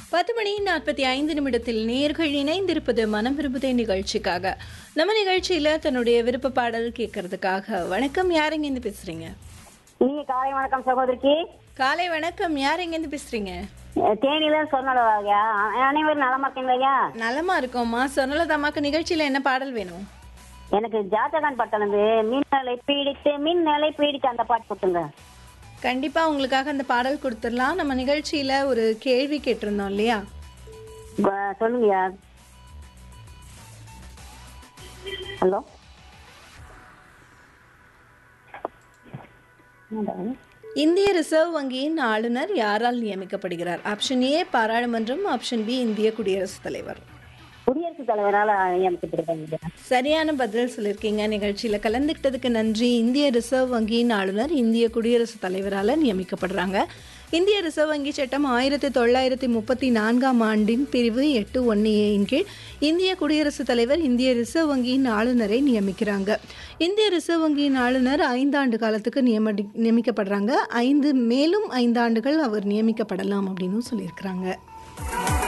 பத்து மணி நாற்பத்தி ஐந்து நிமிடத்தில் நேர்கள் இணைந்திருப்பது மனம் விரும்புதே நிகழ்ச்சிக்காக நம்ம நிகழ்ச்சியில தன்னுடைய விருப்ப பாடல் கேட்கறதுக்காக வணக்கம் யார் எங்கேருந்து பேசுறீங்க இனிய காலை வணக்கம் சகோதரிக்கு காலை வணக்கம் யார் எங்கேருந்து பேசுறீங்க அஹ் தேனியில சொன்னலையா அனைவரும் நலமா இருக்கீங்களா நலமா இருக்கோம்மா சொன்னலதாமாக்கு நிகழ்ச்சியில என்ன பாடல் வேணும் எனக்கு ஜாதகான் பட்டணது மின்னலை பீடித்து மின்னலை பீடித்து அந்த பாட்டு கொடுத்துங்க கண்டிப்பா உங்களுக்காக அந்த பாடல் கொடுத்துடலாம் நம்ம நிகழ்ச்சியில ஒரு கேள்வி கேட்டிருந்தோம் இல்லையா ப- சொல்லுங்கய்யா ஹலோ இந்திய ரிசர்வ் வங்கியின் ஆளுநர் யாரால் நியமிக்கப்படுகிறார் ஆப்ஷன் ஏ பாராளுமன்றம் ஆப்ஷன் பி இந்திய குடியரசுத் தலைவர் குடியரசுத் தலைவரால் நியமிக்கப்பட்டிருக்காங்க சரியான பதில் சொல்லியிருக்கீங்க நிகழ்ச்சியில் கலந்துக்கிட்டதுக்கு நன்றி இந்திய ரிசர்வ் வங்கியின் ஆளுநர் இந்திய குடியரசுத் தலைவரால் நியமிக்கப்படுறாங்க இந்திய ரிசர்வ் வங்கி சட்டம் ஆயிரத்தி தொள்ளாயிரத்தி முப்பத்தி நான்காம் ஆண்டின் பிரிவு எட்டு ஒன்று ஏயின் கீழ் இந்திய குடியரசுத் தலைவர் இந்திய ரிசர்வ் வங்கியின் ஆளுநரை நியமிக்கிறாங்க இந்திய ரிசர்வ் வங்கியின் ஆளுநர் ஐந்தாண்டு காலத்துக்கு நியமடி நியமிக்கப்படுறாங்க ஐந்து மேலும் ஐந்தாண்டுகள் அவர் நியமிக்கப்படலாம் அப்படின்னு சொல்லியிருக்கிறாங்க